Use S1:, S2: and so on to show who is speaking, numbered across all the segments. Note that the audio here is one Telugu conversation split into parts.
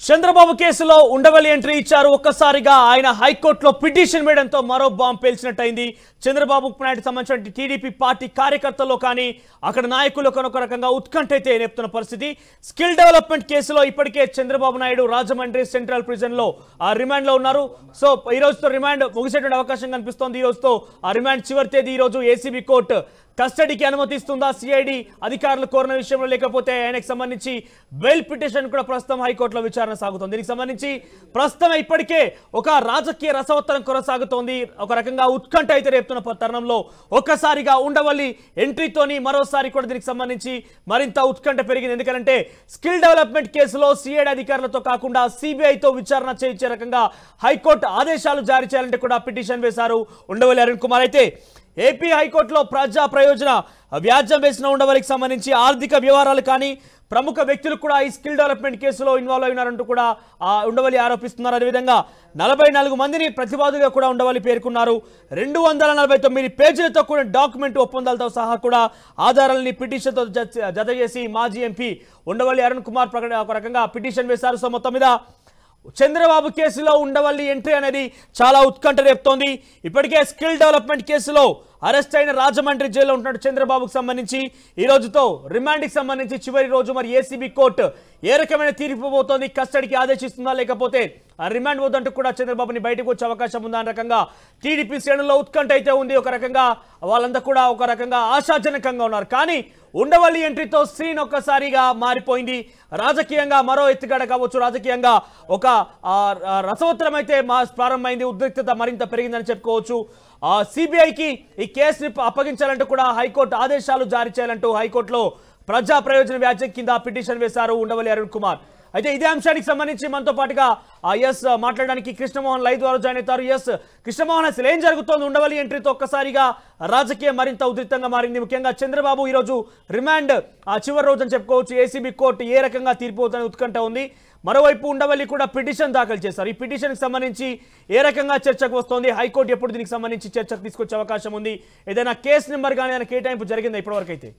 S1: చంద్రబాబు కేసులో ఉండవల్లి ఎంట్రీ ఇచ్చారు ఒక్కసారిగా ఆయన హైకోర్టులో పిటిషన్ వేయడంతో మరో బాంబు పేల్చినట్టయింది చంద్రబాబు నాయుడు సంబంధించిన టీడీపీ పార్టీ కార్యకర్తల్లో కానీ అక్కడ నాయకులు ఒక రకంగా ఉత్కంఠ అయితే నేపుతున్న పరిస్థితి స్కిల్ డెవలప్మెంట్ కేసులో ఇప్పటికే చంద్రబాబు నాయుడు రాజమండ్రి సెంట్రల్ ప్రిజన్ లో ఆ రిమాండ్ లో ఉన్నారు సో ఈ రోజుతో రిమాండ్ ముగిసేటువంటి అవకాశం కనిపిస్తోంది ఈ రోజుతో ఆ రిమాండ్ చివరి తేదీ ఈ రోజు ఏసీబీ కోర్టు కస్టడీకి అనుమతిస్తుందా సిఐడి అధికారులు కోరిన విషయంలో లేకపోతే ఆయనకు సంబంధించి బెయిల్ పిటిషన్ కూడా ప్రస్తుతం హైకోర్టులో విచారణ సాగుతోంది దీనికి సంబంధించి ప్రస్తుతం ఇప్పటికే ఒక రాజకీయ రసవత్తరం కొనసాగుతోంది ఒక రకంగా ఉత్కంఠ అయితే రేపుతున్న ప- తరుణంలో ఒక్కసారిగా ఉండవల్లి ఎంట్రీతోని మరోసారి కూడా దీనికి సంబంధించి మరింత ఉత్కంఠ పెరిగింది ఎందుకంటే స్కిల్ డెవలప్మెంట్ కేసులో సిఐడి అధికారులతో కాకుండా సిబిఐతో విచారణ చేయించే రకంగా హైకోర్టు ఆదేశాలు జారీ చేయాలంటే కూడా పిటిషన్ వేశారు ఉండవల్లి అరుణ్ కుమార్ అయితే ఏపీ హైకోర్టులో ప్రజా ప్రయోజన వ్యాజ్యం వేసిన ఉండవలికి సంబంధించి ఆర్థిక వ్యవహారాలు కానీ ప్రముఖ వ్యక్తులు కూడా ఈ స్కిల్ డెవలప్మెంట్ కేసులో ఇన్వాల్వ్ అయినారంటూ కూడా ఆ ఉండవల్లి ఆరోపిస్తున్నారు అదేవిధంగా నలభై నాలుగు మందిని ప్రతివాదులుగా కూడా ఉండవల్లి పేర్కొన్నారు రెండు వందల నలభై తొమ్మిది పేజీలతో కూడిన డాక్యుమెంట్ ఒప్పందాలతో సహా కూడా ఆధారాలని పిటిషన్తో జత జత చేసి మాజీ ఎంపీ ఉండవల్లి అరుణ్ కుమార్ ప్రకటన ఒక రకంగా పిటిషన్ వేశారు సో మొత్తం మీద చంద్రబాబు కేసులో ఉండవల్లి ఎంట్రీ అనేది చాలా ఉత్కంఠ రేపుతోంది ఇప్పటికే స్కిల్ డెవలప్మెంట్ కేసులో అరెస్ట్ అయిన రాజమండ్రి జైల్లో ఉంటున్నాడు చంద్రబాబుకు సంబంధించి ఈ రోజుతో రిమాండ్కి సంబంధించి చివరి రోజు మరి ఏసీబీ కోర్టు ఏ రకమైన తీర్పు పోతోంది కస్టడీకి ఆదేశిస్తుందా లేకపోతే ఆ రిమాండ్ వద్దంటూ కూడా చంద్రబాబుని బయటకు వచ్చే అవకాశం ఉందా అనే రకంగా టీడీపీ శ్రేణుల్లో ఉత్కంఠ అయితే ఉంది ఒక రకంగా వాళ్ళంతా కూడా ఒక రకంగా ఆశాజనకంగా ఉన్నారు కానీ ఉండవల్లి ఎంట్రీతో సీన్ ఒక్కసారిగా మారిపోయింది రాజకీయంగా మరో ఎత్తుగడ కావచ్చు రాజకీయంగా ఒక ఆ, ఆ, రసవత్తరం అయితే మా ప్రారంభమైంది ఉద్రిక్తత మరింత పెరిగిందని చెప్పుకోవచ్చు ఆ సిబిఐకి ఈ కేసుని అప్పగించాలంటూ కూడా హైకోర్టు ఆదేశాలు జారీ చేయాలంటూ హైకోర్టులో ప్రజా ప్రయోజన వ్యాజ్యం కింద పిటిషన్ వేశారు ఉండవల్లి అరుణ్ కుమార్ అయితే ఇదే అంశానికి సంబంధించి మనతో పాటుగా ఎస్ మాట్లాడడానికి కృష్ణమోహన్ లైవ్ ద్వారా జాయిన్ అవుతారు ఎస్ కృష్ణమోహన్ అసలు ఏం జరుగుతోంది ఉండవల్లి ఎంట్రీతో ఒక్కసారిగా రాజకీయం మరింత ఉధృతంగా మారింది ముఖ్యంగా చంద్రబాబు ఈరోజు రిమాండ్ ఆ చివరి రోజు అని చెప్పుకోవచ్చు ఏసీబీ కోర్టు ఏ రకంగా తీర్పు అవుతుందని ఉత్కంఠ ఉంది మరోవైపు ఉండవల్లి కూడా పిటిషన్ దాఖలు చేశారు ఈ పిటిషన్కి సంబంధించి ఏ రకంగా చర్చకు వస్తోంది హైకోర్టు ఎప్పుడు దీనికి సంబంధించి చర్చకు తీసుకొచ్చే అవకాశం ఉంది ఏదైనా కేసు నెంబర్ కానీ ఏదైనా కేటాయింపు జరిగిందా ఇప్పటివరకు అయితే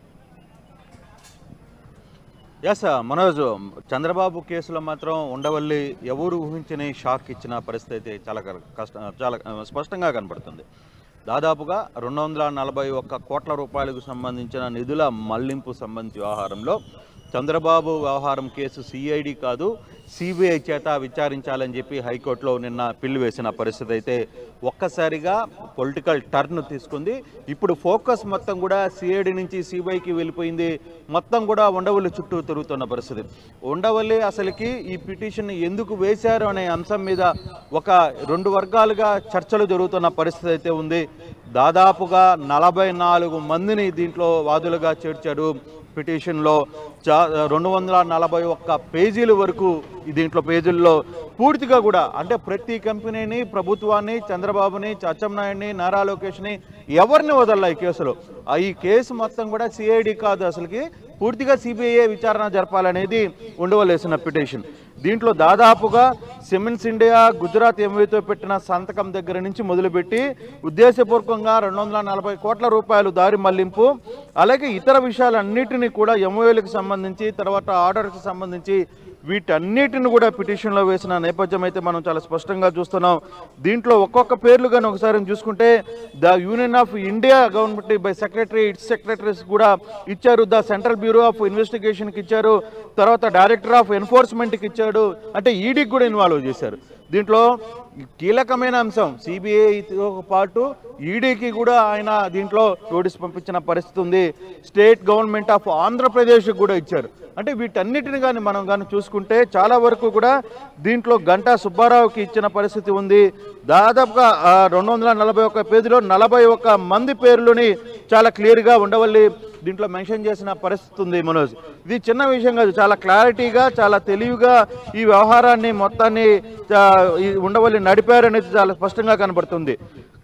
S2: ఎస్ మనోజ్ చంద్రబాబు కేసులో మాత్రం ఉండవల్లి ఎవరు ఊహించని షాక్ ఇచ్చిన పరిస్థితి అయితే చాలా కర- కష్ట చాలా ఆ, స్పష్టంగా కనబడుతుంది దాదాపుగా రెండు వందల నలభై ఒక్క కోట్ల రూపాయలకు సంబంధించిన నిధుల మళ్లింపు సంబంధించి వ్యవహారంలో చంద్రబాబు వ్యవహారం కేసు సిఐడి కాదు సిబిఐ చేత విచారించాలని చెప్పి హైకోర్టులో నిన్న పిల్లు వేసిన పరిస్థితి అయితే ఒక్కసారిగా పొలిటికల్ టర్న్ తీసుకుంది ఇప్పుడు ఫోకస్ మొత్తం కూడా సిఐడి నుంచి సిబిఐకి వెళ్ళిపోయింది మొత్తం కూడా ఉండవల్లి చుట్టూ తిరుగుతున్న పరిస్థితి ఉండవల్లి అసలుకి ఈ పిటిషన్ ఎందుకు వేశారు అనే అంశం మీద ఒక రెండు వర్గాలుగా చర్చలు జరుగుతున్న పరిస్థితి అయితే ఉంది దాదాపుగా నలభై నాలుగు మందిని దీంట్లో వాదులుగా చేర్చారు పిటిషన్లో చా రెండు వందల నలభై ఒక్క పేజీల వరకు ఈ దీంట్లో పేజీల్లో పూర్తిగా కూడా అంటే ప్రతి కంపెనీని ప్రభుత్వాన్ని చంద్రబాబుని అచ్చెన్నాయుడిని నారా లోకేష్ని ఎవరిని వదల ఈ కేసులో ఆ ఈ కేసు మొత్తం కూడా సిఐడి కాదు అసలుకి పూర్తిగా సిబిఐ విచారణ జరపాలనేది ఉండవలసిన పిటిషన్ దీంట్లో దాదాపుగా సిమెంట్స్ ఇండియా గుజరాత్ ఎంవీతో పెట్టిన సంతకం దగ్గర నుంచి మొదలుపెట్టి ఉద్దేశపూర్వకంగా రెండు వందల నలభై కోట్ల రూపాయలు దారి మళ్లింపు అలాగే ఇతర విషయాలన్నిటినీ కూడా ఎంఓఏలకు సంబంధించి తర్వాత ఆర్డర్కి సంబంధించి వీటన్నిటిని కూడా పిటిషన్లో వేసిన నేపథ్యం అయితే మనం చాలా స్పష్టంగా చూస్తున్నాం దీంట్లో ఒక్కొక్క పేర్లు కానీ ఒకసారి చూసుకుంటే the Union of India government by secretary its secretaries కూడా ఇచ్చారు ద సెంట్రల్ బ్యూరో ఆఫ్ ఇన్వెస్టిగేషన్కి ఇచ్చారు తర్వాత డైరెక్టర్ ఆఫ్ ఎన్ఫోర్స్మెంట్కి ఇచ్చాడు అంటే ఈడీకి కూడా ఇన్వాల్వ్ చేశారు దీంట్లో కీలకమైన అంశం సిబిఐతో పాటు ఈడీకి కూడా ఆయన దీంట్లో నోటీస్ పంపించిన పరిస్థితి ఉంది స్టేట్ గవర్నమెంట్ ఆఫ్ ఆంధ్రప్రదేశ్ కూడా ఇచ్చారు అంటే వీటన్నిటిని కానీ మనం కానీ చూసుకుంటే చాలా వరకు కూడా దీంట్లో గంటా సుబ్బారావుకి ఇచ్చిన పరిస్థితి ఉంది దాదాపుగా ఆ, రెండు వందల నలభై ఒక్క పేజీలో నలభై ఒక్క మంది పేర్లని చాలా క్లియర్గా ఉండవల్లి దీంట్లో మెన్షన్ చేసిన పరిస్థితి ఉంది మనోజ్ ఇది చిన్న విషయం కాదు చాలా క్లారిటీగా చాలా తెలివిగా ఈ వ్యవహారాన్ని మొత్తాన్ని ఆ, ఈ ఉండవల్లి నడిపారనేది చాలా స్పష్టంగా కనబడుతుంది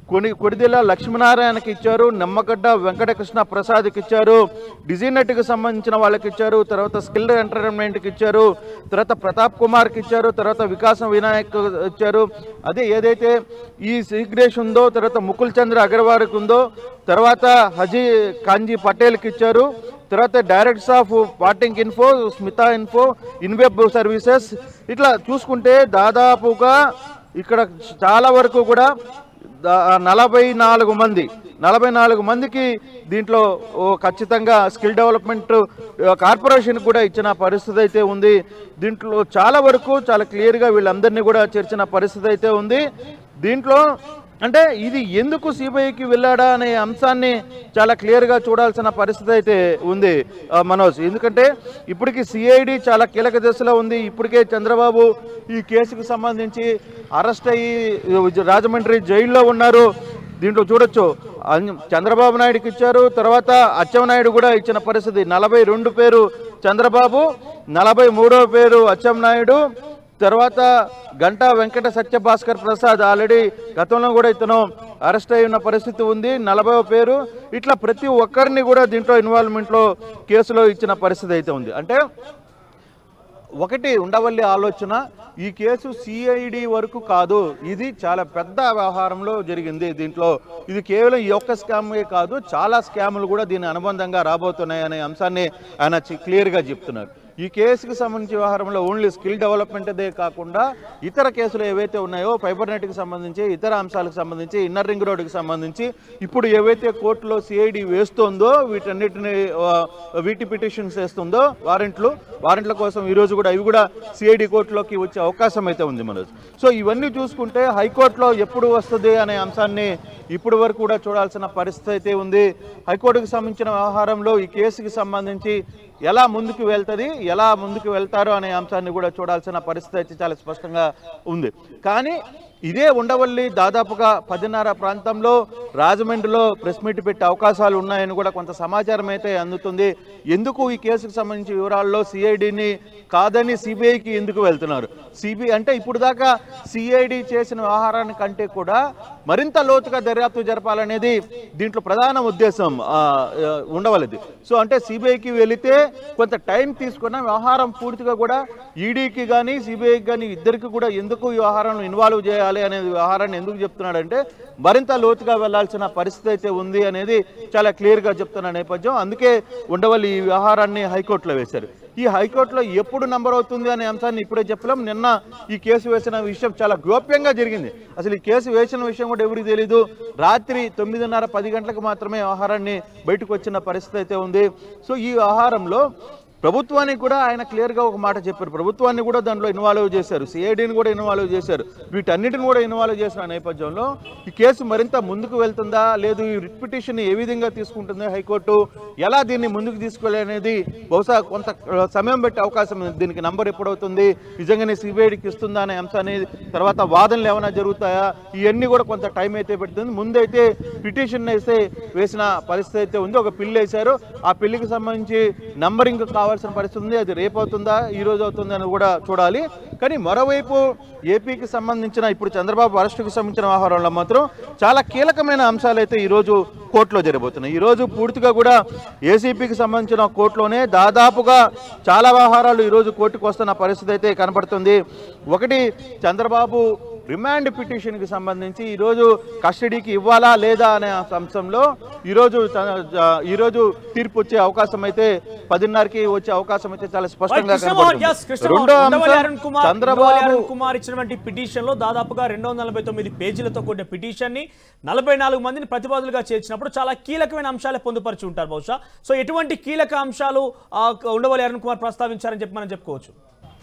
S2: కొన్ని కొడిదెల లక్ష్మీనారాయణకి ఇచ్చారు నిమ్మగడ్డ వెంకటకృష్ణ ప్రసాద్కి ఇచ్చారు డిజినెట్కి సంబంధించిన వాళ్ళకి ఇచ్చారు తర్వాత స్కిల్ ఎంటర్టైన్మెంట్కి ఇచ్చారు తర్వాత ప్రతాప్ కుమార్కి ఇచ్చారు తర్వాత వికాసం వినాయక్ ఇచ్చారు అదే ఏదైతే ఈ సీక్రేష్ ఉందో తర్వాత ముకుల్ చంద్ర అగర్వాల్కి ఉందో తర్వాత హజీ కాంజీ పటేల్కి ఇచ్చారు తర్వాత directors of parting info Smita info inweb services ఇట్లా చూసుకుంటే దాదాపుగా ఇక్కడ చాలా వరకు కూడా దా- నలభై నాలుగు మంది నలభై నాలుగు మందికి దీంట్లో ఓ ఖచ్చితంగా స్కిల్ డెవలప్మెంట్ ఆ, కార్పొరేషన్ కూడా ఇచ్చిన పరిస్థితి అయితే ఉంది దీంట్లో చాలా వరకు చాలా క్లియర్గా వీళ్ళందరినీ కూడా చేర్చిన పరిస్థితి అయితే ఉంది దీంట్లో అంటే ఇది ఎందుకు సిబిఐకి వెళ్ళాడా అనే అంశాన్ని చాలా క్లియర్గా చూడాల్సిన పరిస్థితి అయితే ఉంది ఆ, మనోజ్ ఎందుకంటే ఇప్పటికి సిఐడి చాలా కీలక దశలో ఉంది ఇప్పటికే చంద్రబాబు ఈ కేసుకు సంబంధించి అరెస్ట్ అయ్యి రాజమండ్రి జైల్లో ఉన్నారు దీంట్లో చూడొచ్చు అన్- చంద్రబాబు నాయుడుకి ఇచ్చారు తర్వాత అచ్చెన్నాయుడు కూడా ఇచ్చిన పరిస్థితి నలభై రెండు పేరు చంద్రబాబు నలభై మూడో పేరు అచ్చెన్నాయుడు తర్వాత గంటా వెంకట సత్యభాస్కర్ ప్రసాద్ ఆల్రెడీ గతంలో కూడా ఇతను అరెస్ట్ అయి ఉన్న పరిస్థితి ఉంది నలభై పేరు ఇట్లా ప్రతి ఒక్కరిని కూడా దీంట్లో ఇన్వాల్వ్మెంట్లో కేసులో ఇచ్చిన పరిస్థితి అయితే ఉంది అంటే ఒకటి ఉండవల్లి ఆలోచన ఈ కేసు సిఐడి వరకు కాదు ఇది చాలా పెద్ద వ్యవహారంలో జరిగింది దీంట్లో ఇది కేవలం ఈ ఒక్క స్కామే కాదు చాలా స్కాములు కూడా దీని అనుబంధంగా రాబోతున్నాయి అనే అంశాన్ని ఆయన చి- క్లియర్గా చెప్తున్నారు ఈ కేసుకి సంబంధించి వ్యవహారంలో ఓన్లీ స్కిల్ డెవలప్మెంట్దే కాకుండా ఇతర కేసులు ఏవైతే ఉన్నాయో ఫైబర్ నెట్కి సంబంధించి ఇతర అంశాలకు సంబంధించి ఇన్నర్ రింగ్ రోడ్డుకి సంబంధించి ఇప్పుడు ఏవైతే కోర్టులో సిఐడి వేస్తుందో వీటన్నిటిని ఆ, వీటి పిటిషన్స్ వేస్తుందో వారెంట్లు వారెంట్ల కోసం ఈరోజు కూడా ఇవి కూడా సిఐడి కోర్టులోకి వచ్చే అవకాశం అయితే ఉంది మనోజ్ సో ఇవన్నీ చూసుకుంటే హైకోర్టులో ఎప్పుడు వస్తుంది అనే అంశాన్ని ఇప్పటి వరకు కూడా చూడాల్సిన పరిస్థితి అయితే ఉంది హైకోర్టుకు సంబంధించిన వ్యవహారంలో ఈ కేసుకి సంబంధించి ఎలా ముందుకు వెళ్తుంది ఎలా ముందుకు వెళ్తారు అనే అంశాన్ని కూడా చూడాల్సిన పరిస్థితి అయితే చాలా స్పష్టంగా ఉంది కానీ ఇదే ఉండవల్లి దాదాపుగా పదిన్నర ప్రాంతంలో రాజమండ్రిలో ప్రెస్ మీట్ పెట్టే అవకాశాలు ఉన్నాయని కూడా కొంత సమాచారం అయితే అందుతుంది ఎందుకు ఈ కేసుకు సంబంధించి వివరాల్లో సిఐడిని కాదని సిబిఐకి ఎందుకు వెళ్తున్నారు సిబిఐ అంటే ఇప్పుడు దాకా సిఐడి చేసిన వ్యవహారాన్ని కంటే కూడా మరింత లోతుగా దర్యాప్తు జరపాలనేది దీంట్లో ప్రధాన ఉద్దేశం ఆ, ఆ, ఉండవలది సో అంటే సిబిఐకి వెళితే కొంత టైం తీసుకున్న వ్యవహారం పూర్తిగా కూడా ఈడీకి కానీ సిబిఐకి కానీ ఇద్దరికి కూడా ఎందుకు ఈ వ్యవహారంలో ఇన్వాల్వ్ చేయాలి అనే వ్యవహారాన్ని ఎందుకు చెప్తున్నాడంటే మరింత లోతుగా వెళ్లాల్సిన పరిస్థితి అయితే ఉంది అనేది చాలా క్లియర్గా చెప్తున్న నేపథ్యం అందుకే ఉండవల్లి ఈ వ్యవహారాన్ని హైకోర్టులో వేశారు ఈ హైకోర్టులో ఎప్పుడు నంబర్ అవుతుంది అనే అంశాన్ని ఇప్పుడే చెప్పలేం నిన్న ఈ కేసు వేసిన విషయం చాలా గోప్యంగా జరిగింది అసలు ఈ కేసు వేసిన విషయం కూడా ఎవరికి తెలీదు రాత్రి తొమ్మిదిన్నర పది గంటలకు మాత్రమే వ్యవహారాన్ని బయటకు వచ్చిన పరిస్థితి అయితే ఉంది సో ఈ వ్యవహారంలో ప్రభుత్వానికి కూడా ఆయన క్లియర్గా ఒక మాట చెప్పారు ప్రభుత్వాన్ని కూడా దాంట్లో ఇన్వాల్వ్ చేశారు సిఐడిని కూడా ఇన్వాల్వ్ చేశారు వీటన్నిటిని కూడా ఇన్వాల్వ్ చేసిన నేపథ్యంలో ఈ కేసు మరింత ముందుకు వెళ్తుందా లేదు ఈ రిట్ పిటిషన్ ఏ విధంగా తీసుకుంటుంది హైకోర్టు ఎలా దీన్ని ముందుకు తీసుకెళ్ళనేది బహుశా కొంత ఆ, సమయం పెట్టే అవకాశం ఉంది దీనికి నంబర్ ఎప్పుడవుతుంది నిజంగానే సిబిఐడికి ఇస్తుందా అనే అంశాన్ని తర్వాత వాదనలు ఏమైనా జరుగుతాయా ఇవన్నీ కూడా కొంత టైం అయితే పెడుతుంది ముందైతే పిటిషన్ వేస్తే వేసిన పరిస్థితి అయితే ఉంది ఒక పిల్లి వేశారు ఆ పిల్లికి సంబంధించి నంబరింగ్ కావాల్సిన పరిస్థితి ఉంది అది రేపు అవుతుందా ఈ రోజు అవుతుందా అని కూడా చూడాలి కానీ మరోవైపు ఏపీకి సంబంధించిన ఇప్పుడు చంద్రబాబు అరెస్టుకు సంబంధించిన వ్యవహారంలో మాత్రం చాలా కీలకమైన అంశాలు అయితే ఈరోజు కోర్టులో జరగబోతున్నాయి ఈరోజు పూర్తిగా కూడా ఏసీపీకి సంబంధించిన కోర్టులోనే దాదాపుగా చాలా వ్యవహారాలు ఈరోజు కోర్టుకు వస్తున్న పరిస్థితి అయితే కనపడుతుంది ఒకటి చంద్రబాబు రిమాండ్ పిటిషన్కి సంబంధించి ఈరోజు కస్టడీకి ఇవ్వాలా లేదా అనే అంశంలో ఈరోజు చ- జ- ఈరోజు తీర్పు వచ్చే అవకాశం అయితే పదిన్నరకి వచ్చే అవకాశం అయితే చాలా స్పష్టంగా
S1: కృష్ణమోహన్ yes,
S2: కనపడుతుంది
S1: కృష్ణమోహన్.
S2: రెండో
S1: ఉండవల్లి అరుణ్
S2: అంశం
S1: కుమార్ ఉండవల్లి
S2: చంద్రబాబు
S1: అరుణ్ కుమార్ ఇచ్చినటువంటి పిటిషన్ లో దాదాపుగా రెండు వందల నలభై తొమ్మిది పేజీలతో కూడిన పిటిషన్ ని నలభై నాలుగు మందిని ప్రతిపాదులుగా చేర్చినప్పుడు చాలా కీలకమైన అంశాలే పొందుపరిచి ఉంటారు బహుశా సో ఎటువంటి కీలక అంశాలు ఆ, ఉండవల్లి అరుణ్ కుమార్ ప్రస్తావించారని చెప్పి మనం చెప్పుకోవచ్చు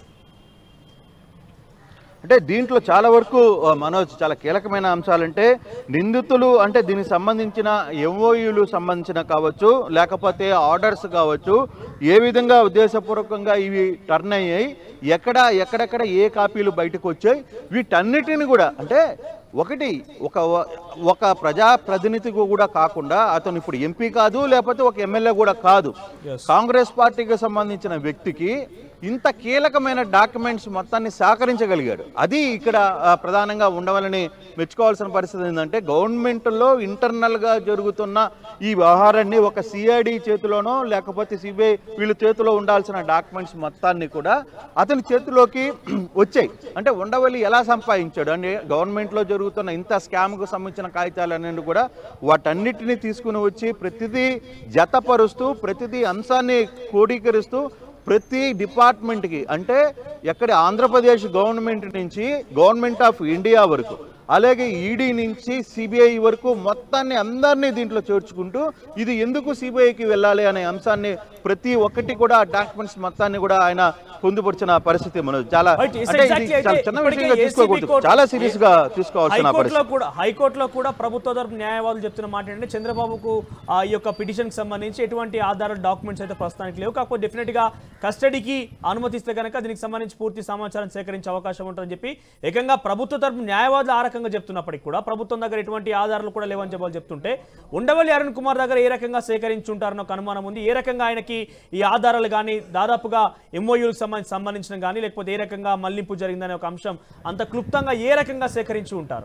S2: అంటే దీంట్లో చాలా వరకు ఆ, మనోజ్ చాలా కీలకమైన అంశాలంటే నిందితులు అంటే దీనికి సంబంధించిన ఎంఓయూలు సంబంధించిన కావచ్చు లేకపోతే ఆర్డర్స్ కావచ్చు ఏ విధంగా ఉద్దేశపూర్వకంగా ఇవి టర్న్ అయ్యాయి ఎక్కడ ఎక్కడెక్కడ ఏ కాపీలు బయటకు వచ్చాయి వీటన్నిటిని కూడా అంటే ఒకటి ఒక ఒక ప్రజా ప్రతినిధి కూడా కాకుండా అతను ఇప్పుడు ఎంపీ కాదు లేకపోతే ఒక ఎమ్మెల్యే కూడా కాదు
S1: Yes.
S2: కాంగ్రెస్ పార్టీకి సంబంధించిన వ్యక్తికి ఇంత కీలకమైన డాక్యుమెంట్స్ మొత్తాన్ని సేకరించగలిగాడు అది ఇక్కడ ఆ, ప్రధానంగా ఉండవాలని మెచ్చుకోవాల్సిన పరిస్థితి ఏంటంటే గవర్నమెంట్లో ఇంటర్నల్గా జరుగుతున్న ఈ వ్యవహారాన్ని ఒక సిఐడి చేతిలోనో లేకపోతే సిబిఐ వీళ్ళ చేతిలో ఉండాల్సిన డాక్యుమెంట్స్ మొత్తాన్ని కూడా అతని చేతిలోకి వచ్చాయి అంటే ఉండవల్లి ఎలా సంపాదించాడు అంటే గవర్నమెంట్లో జరుగుతున్న ఇంత స్కామ్కు సంబంధించిన కాగితాలన్నీ కూడా వాటన్నిటిని తీసుకుని వచ్చి ప్రతిదీ జతపరుస్తూ ప్రతిదీ అంశాన్ని క్రోడీకరిస్తూ ప్రతి డిపార్ట్మెంట్కి అంటే ఎక్కడ ఆంధ్రప్రదేశ్ గవర్నమెంట్ నుంచి గవర్నమెంట్ ఆఫ్ ఇండియా వరకు అలాగే ఈడీ నుంచి సిబిఐ వరకు మొత్తాన్ని అందరినీ దీంట్లో చేర్చుకుంటూ ఇది ఎందుకు సిబిఐకి వెళ్ళాలి అనే అంశాన్ని ప్రతి ఒక్కటి కూడా డాక్యుమెంట్స్ మొత్తాన్ని కూడా ఆయన పొందుపరిచిన పరిస్థితి మనం చాలా
S1: Right, it's
S2: అంటే ఇది
S1: exactly అయితే
S2: చాలా చిన్న
S1: ఇప్పటికే
S2: విషయంగా
S1: ACB
S2: తీసుకోకూడదు
S1: కోర్టు-
S2: చాలా సీరియస్ గా తీసుకోవాల్సిన
S1: హైకోర్టులో
S2: పరిస్థితి
S1: కూడా హైకోర్టులో కూడా ప్రభుత్వ తరపు న్యాయవాదులు చెప్తున్న మాట ఏంటంటే చంద్రబాబుకు ఆ ఈ యొక్క పిటిషన్ కి సంబంధించి ఎటువంటి ఆధార డాక్యుమెంట్స్ అయితే ప్రస్తుతానికి లేవు కాకపోతే డెఫినెట్ గా కస్టడీకి అనుమతిస్తే కనుక దీనికి సంబంధించి పూర్తి సమాచారం సేకరించే అవకాశం ఉంటుందని చెప్పి ఏకంగా ప్రభుత్వ తరపు న్యాయవాదులు ఆ రకంగా చెప్తున్నప్పటికీ కూడా ప్రభుత్వం దగ్గర ఎటువంటి ఆధారాలు కూడా లేవని చెప్పాలి చెప్తుంటే ఉండవల్లి అరుణ్ కుమార్ దగ్గర ఏ రకంగా సేకరించుంటారన్న ఒక అనుమానం ఉంది ఏ రకంగా ఆయనకి ఈ ఆధారాలు కానీ దాదాపుగా ఎంఓయూలకు సంబంధించి సంబంధించిన కానీ లేకపోతే ఏ రకంగా మళ్లింపు జరిగిందనే ఒక అంశం అంత క్లుప్తంగా ఏ రకంగా సేకరించి ఉంటారు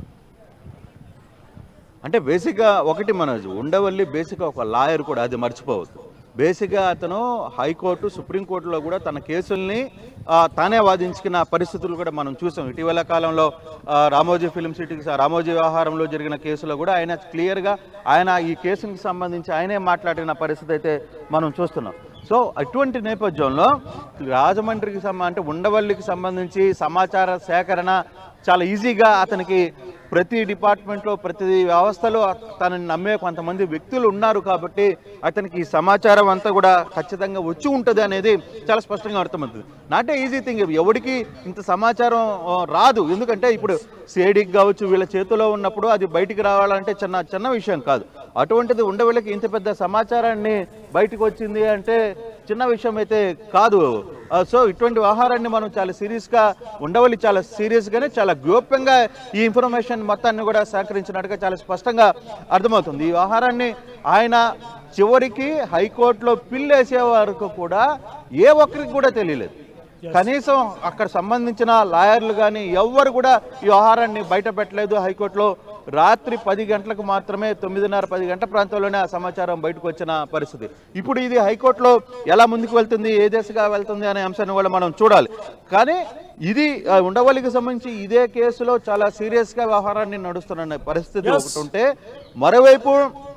S2: అంటే బేసిక్గా ఒకటి మనోజ్ ఉండవల్లి బేసిక్గా ఒక లాయర్ కూడా అది మర్చిపోవద్దు బేసిక్గా అతను హైకోర్టు సుప్రీంకోర్టులో కూడా తన కేసుల్ని ఆ, తానే వాదించుకున్న పరిస్థితులు కూడా మనం చూసాం ఇటీవల కాలంలో ఆ, రామోజీ ఫిల్మ్ సిటీకి స- రామోజీ వ్యవహారంలో జరిగిన కేసులో కూడా ఆయన క్లియర్గా ఆయన ఈ కేసుకి సంబంధించి ఆయనే మాట్లాడిన పరిస్థితి అయితే మనం చూస్తున్నాం సో అటువంటి నేపథ్యంలో రాజమండ్రికి సంబ అంటే ఉండవల్లికి సంబంధించి సమాచార సేకరణ చాలా ఈజీగా అతనికి ప్రతి డిపార్ట్మెంట్లో ప్రతి వ్యవస్థలో తనని నమ్మే కొంతమంది వ్యక్తులు ఉన్నారు కాబట్టి అతనికి ఈ సమాచారం అంతా కూడా ఖచ్చితంగా వచ్చి ఉంటుంది అనేది చాలా స్పష్టంగా అర్థమవుతుంది నాట్ ఏ ఈజీ థింగ్ ఎవరికి ఇంత సమాచారం ఆ, రాదు ఎందుకంటే ఇప్పుడు సేడికి కావచ్చు వీళ్ళ చేతిలో ఉన్నప్పుడు అది బయటికి రావాలంటే చిన్న చిన్న విషయం కాదు అటువంటిది ఉండవీళ్ళకి ఇంత పెద్ద సమాచారాన్ని బయటకు వచ్చింది అంటే చిన్న విషయం అయితే కాదు ఆ, సో ఇటువంటి వ్యవహారాన్ని మనం చాలా సీరియస్గా ఉండవల్లి చాలా సీరియస్గానే చాలా గోప్యంగా ఈ ఇన్ఫర్మేషన్ మొత్తాన్ని కూడా సేకరించినట్టుగా చాలా స్పష్టంగా అర్థమవుతుంది ఈ వ్యవహారాన్ని ఆయన చివరికి హైకోర్టులో పిల్ వేసే వరకు కూడా ఏ ఒక్కరికి కూడా తెలియలేదు కనీసం అక్కడ సంబంధించిన లాయర్లు కానీ ఎవ్వరు కూడా ఈ వ్యవహారాన్ని బయట పెట్టలేదు హైకోర్టులో రాత్రి పది గంటలకు మాత్రమే తొమ్మిదిన్నర పది గంటల ప్రాంతంలోనే ఆ సమాచారం బయటకు వచ్చిన పరిస్థితి ఇప్పుడు ఇది హైకోర్టులో ఎలా ముందుకు వెళ్తుంది ఏ దిశగా వెళ్తుంది అనే అంశాన్ని కూడా మనం చూడాలి కానీ ఇది ఆ, ఉండవల్లికి సంబంధించి ఇదే కేసులో చాలా సీరియస్గా వ్యవహారాన్ని నడుస్తున్న పరిస్థితి
S1: Yes.
S2: ఒకటి ఉంటే మరోవైపు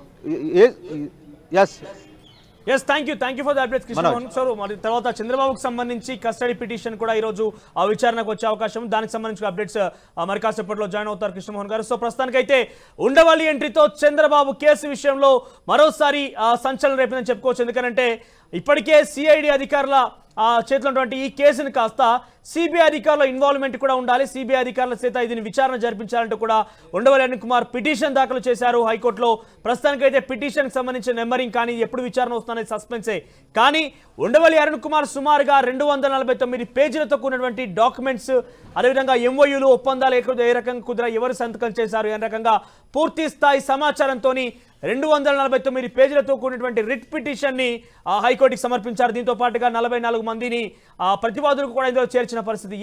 S2: yes
S1: yes thank you thank you for the updates Krishnamohan sir మరి తర్వాత చంద్రబాబుకు సంబంధించి కస్టడీ పిటిషన్ కూడా ఈ రోజు ఆ విచారణకు వచ్చే అవకాశం ఉంది. దానికి సంబంధించిన అప్డేట్స్ మరి కాసేపట్లో జాయిన్ అవుతారు కృష్ణమోహన్ గారు సో ప్రస్తుతానికైతే ఉండవల్లి ఎంట్రీతో చంద్రబాబు కేసు విషయంలో మరోసారి ఆ, సంచలనం రేపిందని చెప్పుకోవచ్చు ఎందుకంటే ఇప్పటికే సిఐడి అధికారుల ఆ, చేతిలో ఉన్నటువంటి ఈ కేసుని కాస్త సిబిఐ అధికారుల ఇన్వాల్వ్మెంట్ కూడా ఉండాలి సిబిఐ అధికారుల చేత దీని విచారణ జరిపించాలంటూ కూడా ఉండవల్లి అరుణ్ కుమార్ పిటిషన్ దాఖలు చేశారు హైకోర్టులో ప్రస్తుతానికైతే పిటిషన్కి సంబంధించిన నెంబరింగ్ కానీ ఎప్పుడు విచారణ వస్తుందనేది సస్పెన్సే కానీ ఉండవల్లి అరుణ్ కుమార్ సుమారుగా రెండు వందల నలభై తొమ్మిది పేజీలతో కూడినటువంటి డాక్యుమెంట్స్ అదేవిధంగా ఎంఓయూలు ఒప్పందాలు ఏ ఏ రకంగా కుదిరా ఎవరు సంతకం చేశారు ఏ రకంగా పూర్తి స్థాయి సమాచారంతో రెండు వందల నలభై తొమ్మిది పేజీలతో కూడినటువంటి రిట్ పిటిషన్ ని ఆ, హైకోర్టుకి సమర్పించారు దీంతో పాటుగా నలభై నాలుగు మందిని ఆ, ప్రతివాదులకు కూడా ఇందులో చేర్చిన పరిస్థితి